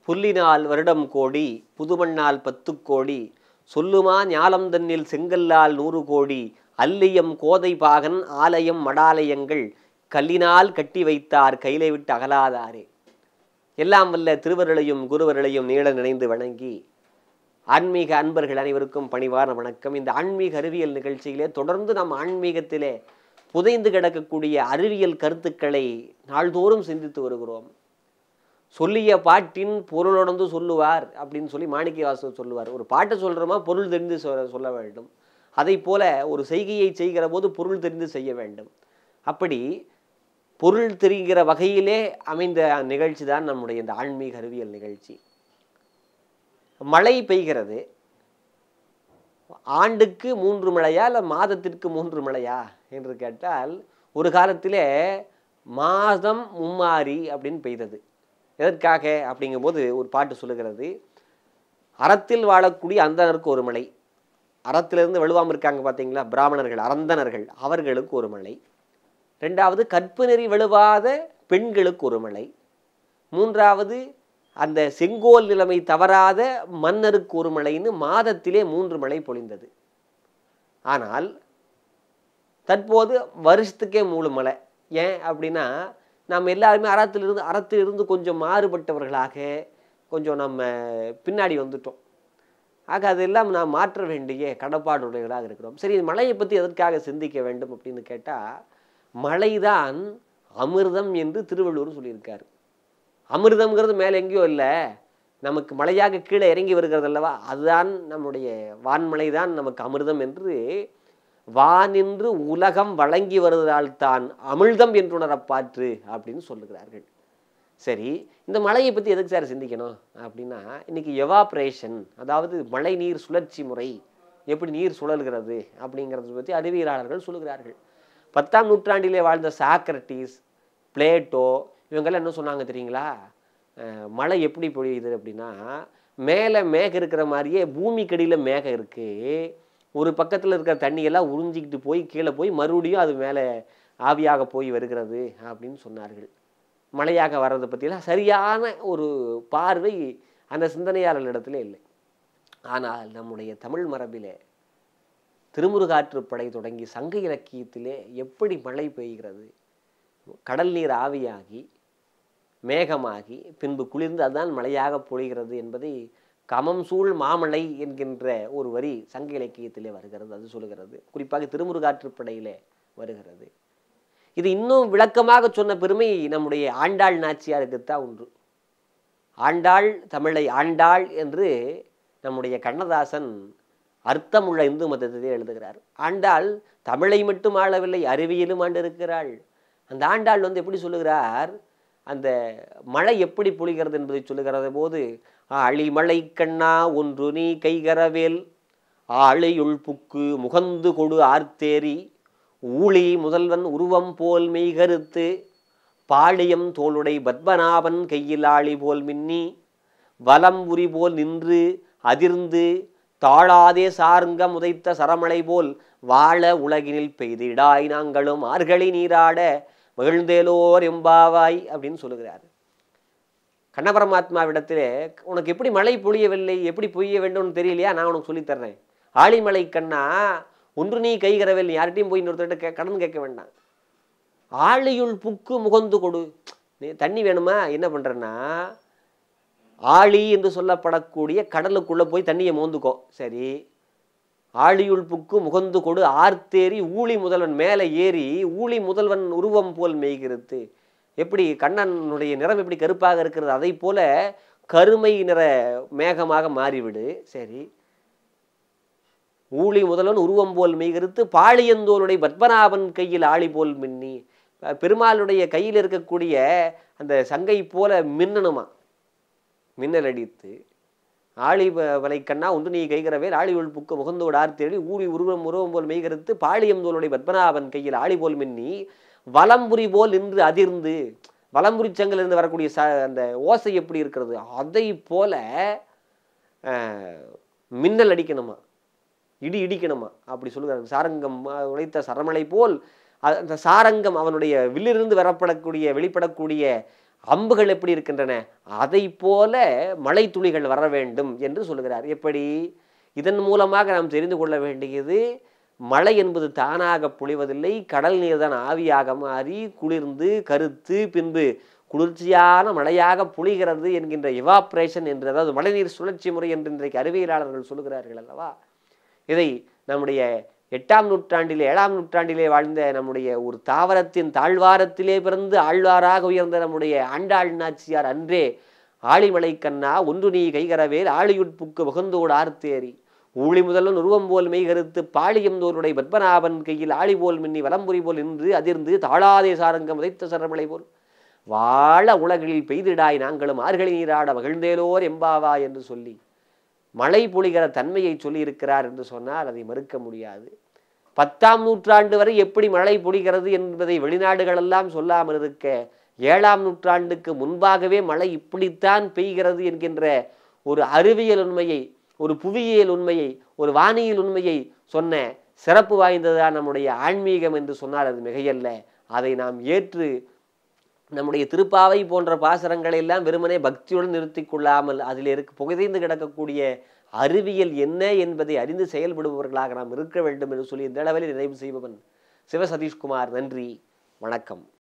புல்லினால் வருடம் கோடி புதுமண்ணால் பத்து கோடி சொல்லுமா ஞாலம் தன்னில் செங்கல்லால் நூறு கோடி அல்லியம் கோதை பாகன் ஆலயம் மடாலயங்கள் கல்லினால் கட்டி வைத்தார் கையிலை விட்டு அகலாதாரே எல்லாம் வல்ல திருவருளையும் குருவருளையும் நீள நினைந்து வணங்கி ஆன்மீக அன்பர்கள் அனைவருக்கும் பணிவான வணக்கம் இந்த ஆன்மீக அறிவியல் நிகழ்ச்சியிலே தொடர்ந்து நம் ஆன்மீகத்திலே புதைந்து கிடக்கக்கூடிய அறிவியல் கருத்துக்களை நாள்தோறும் சிந்தித்து வருகிறோம் சொல்லிய பாட்டின் பொருளுணர்ந்து சொல்லுவார் அப்படின்னு சொல்லி மாணிக்கவாசன் சொல்லுவார் ஒரு பாட்டை சொல்கிறோமா பொருள் தெரிந்து சொ- சொல்ல வேண்டும் அதை போல ஒரு செய்கையை செய்கிற போது பொருள் தெரிந்து செய்ய வேண்டும் அப்படி பொருள் தெரிகிற வகையிலே அமைந்த நிகழ்ச்சி தான் நம்முடைய இந்த ஆன்மீக அறிவியல் நிகழ்ச்சி மழை பெய்கிறது ஆண்டுக்கு மூன்று மழையா இல்லை மாதத்திற்கு மூன்று மழையா என்று கேட்டால் ஒரு காலத்திலே மாதம் மும்மாரி அப்படின்னு பெய்தது எதற்காக அப்படிங்கும்போது ஒரு பாட்டு சொல்லுகிறது அறத்தில் வாழக்கூடிய அந்தனருக்கு ஒரு மலை அறத்திலிருந்து வலுவாமல் இருக்காங்க பார்த்தீங்களா பிராமணர்கள் அறந்தனர்கள் அவர்களுக்கு ஒரு மலை ரெண்டாவது கற்பு நெறி வலுவாத பெண்களுக்கு ஒரு மலை மூன்றாவது அந்த செங்கோல் நிலைமை தவறாத மன்னருக்கு ஒரு மழைன்னு மாதத்திலே மூன்று மழை பொழிந்தது ஆனால் தற்போது வருஷத்துக்கே மூணு மழை ஏன் அப்படின்னா நாம் எல்லாருமே அறத்திலிருந்து அறத்திலிருந்து கொஞ்சம் மாறுபட்டவர்களாக கொஞ்சம் நம்ம பின்னாடி வந்துட்டோம் ஆக அதெல்லாம் நாம் மாற்ற வேண்டிய கடப்பாடுடையவர்களாக இருக்கிறோம் சரி இந்த மழையை பற்றி எதற்காக சிந்திக்க வேண்டும் அப்படின்னு கேட்டால் மழைதான் அமிர்தம் என்று திருவள்ளுவர் சொல்லியிருக்காரு அமிர்தம்ங்கிறது மேலே எங்கேயோ இல்லை நமக்கு மழையாக கீழே இறங்கி வருகிறது அல்லவா அதுதான் நம்முடைய வான்மழை தான் நமக்கு அமிர்தம் என்று வானின்று உலகம் வழங்கி வருவதால் தான் அமிழ்தம் என்றுணரப்பாற்று அப்படின்னு சொல்லுகிறார்கள் சரி இந்த மழையை பற்றி எதுக்கு சார் சிந்திக்கணும் அப்படின்னா இன்னைக்கு எவாப்ரேஷன் அதாவது மழை நீர் சுழற்சி முறை எப்படி நீர் சுழல்கிறது அப்படிங்கிறத பற்றி அறிவியலாளர்கள் சொல்லுகிறார்கள் பத்தாம் நூற்றாண்டிலே வாழ்ந்த சாக்ரட்டிஸ் பிளேட்டோ இவங்கெல்லாம் என்ன சொன்னாங்க தெரியுங்களா அஹ் மழை எப்படி பொழியுது அப்படின்னா மேலே மேகம் இருக்கிற மாதிரியே பூமிக்கடியில் மேகம் இருக்குது ஒரு பக்கத்தில் இருக்கிற தண்ணியெல்லாம் உறிஞ்சிக்கிட்டு போய் கீழே போய் மறுபடியும் அது மேலே ஆவியாக போய் வருகிறது அப்படின்னு சொன்னார்கள் மழையாக வர்றதை பற்றிலாம் சரியான ஒரு பார்வை அந்த சிந்தனையாளர்களிடத்துல இல்லை ஆனால் நம்முடைய தமிழ் மரபிலே திருமுருகாற்றுப்படை தொடங்கி சங்க இலக்கியத்திலே எப்படி மழை பெய்கிறது கடல் நீர் ஆவியாகி மேகமாகி பின்பு குளிர்ந்து அதுதான் மழையாக பொழிகிறது என்பதை கமம் சூழ் மாமலை என்கின்ற ஒரு வரி சங்க இலக்கியத்திலே வருகிறது அது சொல்லுகிறது குறிப்பாக திருமுருகாற்றுப்படையிலே வருகிறது இது இன்னும் விளக்கமாக சொன்ன பெருமை நம்முடைய ஆண்டாள் நாச்சியாருக்குத்தான் உண்டு ஆண்டாள் தமிழை ஆண்டாள் என்று நம்முடைய கண்ணதாசன் அர்த்தமுள்ள இந்து மதத்திலே எழுதுகிறார் ஆண்டாள் தமிழை மட்டும் ஆளவில்லை அறிவியலும் ஆண்டிருக்கிறாள் அந்த ஆண்டாள் வந்து எப்படி சொல்லுகிறார் அந்த மழை எப்படி பொழிகிறது என்பதை சொல்லுகிறத போது ஆழிமழை கண்ணா ஒன்று நீ கைகரவேல் ஆழையுள் புக்கு முகந்து கொடு ஆர்த்தேரி ஊழி முதல்வன் உருவம் போல் மெய்கருத்து பாளியம் தோளுடை பத்மநாபன் கையில் ஆழி போல் மின்னி வலம் உரி போல் நின்று அதிர்ந்து தாழாதே சாருங்கம் உதைத்த சரமழை போல் வாழ உலகினில் பெய்திடாய் நாங்களும் ஆர்களி நீராட மகிழ்ந்தேலோர் எம்பாவாய் அப்படின்னு சொல்லுகிறார் கண்ணபரமாத்மாவிடத்திலே உனக்கு எப்படி மழை பொழியவில்லை எப்படி பொய்ய வேண்டும்னு தெரியலையா நான் உனக்கு சொல்லித் தர்றேன் ஆழிமலை கண்ணா ஒன்று நீ கைகரவில் யார்கிட்டையும் போய் இன்னொருத்தர்கிட்ட கே கடன் கேட்க வேண்டாம் ஆழியுள் புக்கு முகந்து கொடு நீ தண்ணி வேணுமா என்ன பண்ணுறேன்னா ஆழி என்று சொல்லப்படக்கூடிய கடலுக்குள்ளே போய் தண்ணியை மோந்துக்கோ சரி ஆழியுள் புக்கு முகந்து கொடு ஆர்த்தேரி ஊழி முதல்வன் மேலே ஏறி ஊழி முதல்வன் உருவம் போல் மெய்கிறது எப்படி கண்ணனுடைய நிறம் எப்படி கருப்பாக இருக்கிறது அதை போல கருமை நிற மேகமாக மாறிவிடு சரி ஊழி முதல்வன் உருவம் போல் மெய்கருத்து பாளியந்தோளுடைய பத்மநாபன் கையில் ஆளி போல் மின்னி அஹ் பெருமாளுடைய கையில் இருக்கக்கூடிய அந்த சங்கை போல மின்னணுமா மின்னல் அடித்து ஆழி வ- வலைக்கண்ணா ஒன்று நீ கைகிறவேல் ஆழி உள் புக்கு முகந்தோடு ஆர்த்தேடி ஊழி உருவம் உருவம் போல் மெய்கருத்து பாளியம் தோளுடைய பத்மநாபன் கையில் ஆழி போல் மின்னி வலம்புரி போல் நின்று அதிர்ந்து வலம்புரி சங்கிலிருந்து வரக்கூடிய ச அந்த ஓசை எப்படி இருக்கிறது அதை போல அஹ், மின்னல் அடிக்கணுமா இடி இடிக்கணுமா அப்படி சொல்லுகிறார் சாரங்கம் அஹ், உழைத்த சரமலை போல் அ- அந்த சாரங்கம் அவனுடைய வில்லிருந்து வரப்படக்கூடிய வெளிப்படக்கூடிய அம்புகள் எப்படி இருக்கின்றன அதை போல மழை துளிகள் வர வேண்டும் என்று சொல்லுகிறார் எப்படி இதன் மூலமாக நாம் தெரிந்து கொள்ள வேண்டியது மழை என்பது தானாக பொழிவதில்லை கடல் நீர் தான் ஆவியாக மாறி குளிர்ந்து கருத்து பின்பு குளிர்ச்சியான மழையாக பொழிகிறது என்கின்ற எவாப்ரேஷன் என்று அதாவது மழைநீர் சுழற்சி முறை என்று இன்றைக்கு அறிவியலாளர்கள் சொல்லுகிறார்கள் அல்லவா இதை நம்முடைய எட்டாம் நூற்றாண்டிலே ஏழாம் நூற்றாண்டிலே வாழ்ந்த நம்முடைய ஒரு தாவரத்தின் தாழ்வாரத்திலே பிறந்து ஆழ்வாராக உயர்ந்த நம்முடைய ஆண்டாள் நாச்சியார் அன்றே ஆழிமலை கண்ணா ஒன்று நீ கைகரவேல் ஆழியுட்புக்கு முகந்தோடு ஆர்த்தேரி ஊழி முதல்வன் உருவம் போல் மெய்கருத்து பாளியம் தோருடைய பத்மநாபன் கையில் ஆழி போல் மின்னி வலம்புரி போல் நின்று அதிர்ந்து தாழாதே சாரங்கம் உதைத்த சரமலை போல் வாழ உலகில் பெய்திடாய் நாங்களும் ஆறுகளை நீராட மகிழ்ந்தேலோர் எம்பாவா என்று சொல்லி மழை பொழிகிற தன்மையை சொல்லியிருக்கிறார் என்று சொன்னால் அதை மறுக்க முடியாது பத்தாம் நூற்றாண்டு வரை எப்படி மழை பொழிகிறது என்பதை வெளிநாடுகளெல்லாம் சொல்லாமல் இருக்க ஏழாம் நூற்றாண்டுக்கு முன்பாகவே மழை இப்படித்தான் பெய்கிறது என்கின்ற ஒரு அறிவியல் உண்மையை ஒரு புவியியல் உண்மையை ஒரு வானியல் உண்மையை சொன்ன சிறப்பு வாய்ந்ததுதான் நம்முடைய ஆன்மீகம் என்று சொன்னால் அது மிகையல்ல அதை நாம் ஏற்று நம்முடைய திருப்பாவை போன்ற பாசரங்களை எல்லாம் வெறுமனே பக்தியுடன் நிறுத்தி கொள்ளாமல் அதில் இருக்க புகைதைந்து கிடக்கக்கூடிய அறிவியல் என்ன என்பதை அறிந்து செயல்படுபவர்களாக நாம் இருக்க வேண்டும் என்று சொல்லி இந்த அளவில் நிறைவு செய்பவன் சிவ சதீஷ்குமார் நன்றி வணக்கம்